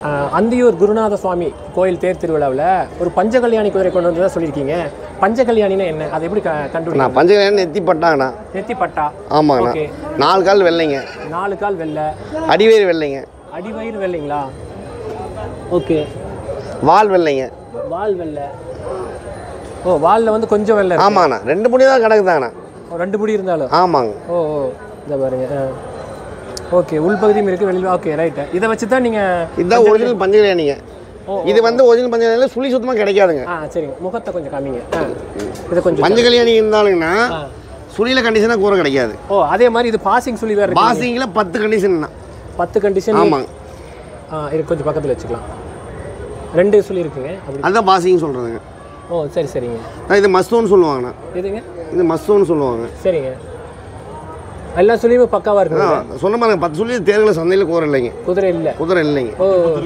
ஆஹ் அந்தியூர் குருநாத சுவாமி கோயில் தேர் திருவிழாவில் ஒரு பஞ்சகல்யாணி குதிரை கொண்டு வந்ததா சொல்லியிருக்கீங்க பஞ்சகல்யாணினா என்ன அதை எப்படி க கண்டுபிடிக்கணும் நான் பஞ்சகல்யாணம் நெத்தி பட்டாங்கண்ணா நெத்தி பட்டா ஆமாங்கண்ணா ஓகே நாலு கால் வெள்ளைங்க நாலு கால் வெள்ளை அடிவேறு வெள்ளைங்க அடிவயிறு வெள்ளைங்களா ஓகே வால் வெள்ளைங்க வால் வெள்ளை ஓ வாலில் வந்து கொஞ்சம் வெள்ளை இருக்கு. ஆமாங்கண்ணா ரெண்டு முடி தான் கிடக்குதாங்கண்ணா ஓ, ரெண்டு முடி இருந்தாலும் ஆமாங்க ஓ ஓ இந்த பாருங்க ஆ. ஓகே உள்பகுதியும் இருக்குது வெளியில் ஓகே ரைட்டு இதை வச்சு தான் நீங்கள் இதுதான் ஒரிஜினல் பஞ்சகல்யாணிங்க ஓ, இது வந்து ஒரிஜினல் பஞ்சகல்யாணியில் சுழி சுத்தமாக கிடைக்காதுங்க ஆ சரிங்க முகத்தை கொஞ்சம் காமிங்க ஆ இதை கொஞ்சம் பஞ்சகல்யாணி இருந்தாலுங்கண்ணா ஆ. சுழியில் கண்டிஷனாக கூற கிடைக்காது ஓ அதே மாதிரி இது பாசிங் சொல்லி வேறு இருக்கு பாசிங்கில் பத்து கண்டிஷன்ண்ணா பத்து கண்டிஷன் ஆமாங்க ஆ இது கொஞ்சம் பக்கத்தில் வச்சுக்கலாம் ரெண்டு சொல்லி இருக்குங்க அப்படி அதுதான் பாசிங் சொல்கிறதுங்க ஓ சரி சரிங்க இது மஸ்தோன்னு சொல்லுவாங்கண்ணா இதுங்க இது மஸ்தோன்னு சொல்லுவாங்க சரிங்க எல்லா சொல்லியுமே பக்காவாக இருக்குங்க அதான் சொன்ன மாதிரி பத்து சொல்லி தேர்தலில் சந்தையில் கூற இல்லைங்க குதிரை இல்லை குதிரை இல்லைங்க ஓ